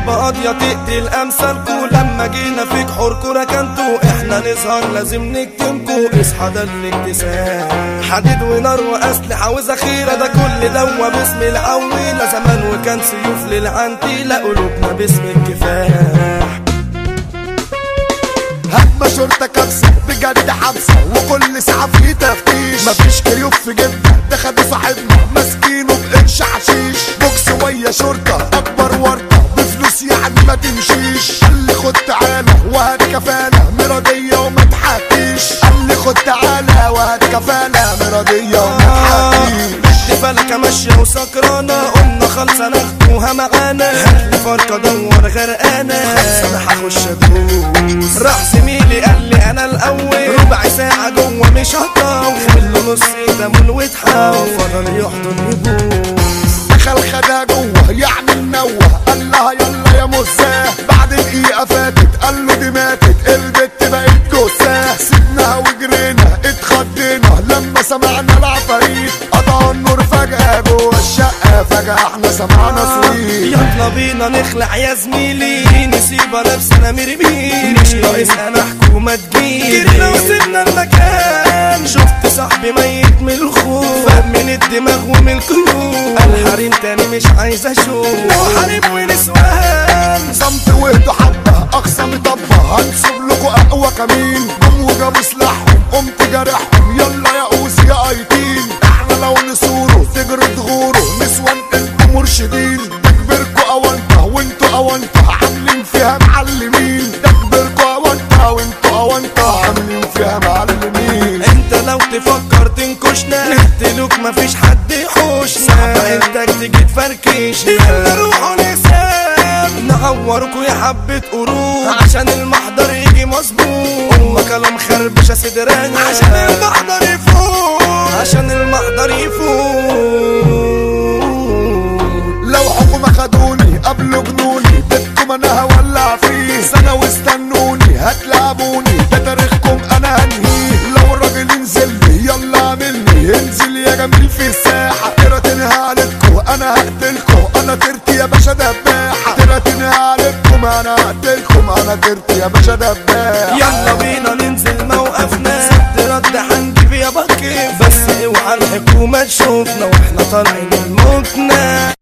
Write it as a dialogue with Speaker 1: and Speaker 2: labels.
Speaker 1: ضربة قاضية تقتل أمثالكو لما جينا فيك حوركو ركنتو احنا نظهر لازم نكتمكو اصحى ده الاكتساب حديد ونار وأسلحة وذخيرة ده كل دوا باسم العويلة زمان وكان سيوف للعنتيلة قلوبنا باسم الكفاح
Speaker 2: هجمة شرطة كبسة بجد حبسة وكل ساعة في تفتيش مفيش كيوف في جبنا ده خد صاحبنا ماسكينه بقرش حشيش بوكس ويا شرطة أكبر ورطة بفلوس يعني ما تمشيش قال لي خد تعالى وهات كفالة مرضية وما تحكيش قال لي خد تعالى وهات كفالة مرضية وما تحكيش
Speaker 1: دي فلكة ماشية وسكرانة قلنا خالصة ناخدوها معانا هاتلي فرقة دور غرقانة خالصة انا هخش ادوس راح زميلي قال لي انا الاول ربع ساعة جوه مش هطول له نص دمون واتحول فضل يحضن يبوس
Speaker 2: دخل خدها جوه يعني منوه قال لها يلا يا مزاه بعد دقيقة فاتت قال له دي ماتت البت بقت جثاه سيبناها وجرينا اتخضينا لما سمعنا العفاريت قطع النور فجأة جوه الشقة فجأة احنا سمعنا صويت
Speaker 1: يلا بينا نخلع يا زميلي نسيبها لابسة مرمين مش ناقص انا حكومة تجيلي جرينا وسيبنا المكان شفت صاحبي ميت من الخوف فاق من الدماغ ومن القلوب الحريم تاني مش عايز اشوف لو حريم ونسوان
Speaker 2: صمت وهدوا حبة أقصى مطبة هنسيب لكم أقوى كمين قوم وجابوا سلاحهم قمت جارحهم يلا يا أوزي يا أيتين احنا لو نسوره تجري تغوره نسوان انتوا مرشدين تكبركوا أونطة وانتوا أونطة عاملين فيها معلمين تكبركوا أونطة وانتوا أونطة عاملين فيها معلمين
Speaker 1: انت لو تفكر تنكشنا نقتلوك مفيش حد يحوشنا صعبة انك تيجي تفركش يلا روحوا نسام نعوركوا يا حبة قرود عشان المحضر يجي مظبوط امك كلام خربشة صدراني عشان المحضر يفوت عشان المحضر يفوت
Speaker 2: لو حكومة خدوني قبلوا جنوني بدكم انا هولع فيه سنة واستنوني هتلعبوني ده تاريخكم انا هنهيه لو الراجل ينزل لي يلا اعملني انزل يا جميل في الساحة تراتنها عليكم انا هقتلكم انا ترتي يا باشا دباحة تراتنها عليكم انا هقتلكم انا ترتي يا باشا دباحة
Speaker 1: يلا بينا ننزل موقفنا سد رد هنجيب يا بكيف بس اوعى الحكومة تشوفنا واحنا طالعين الموتنا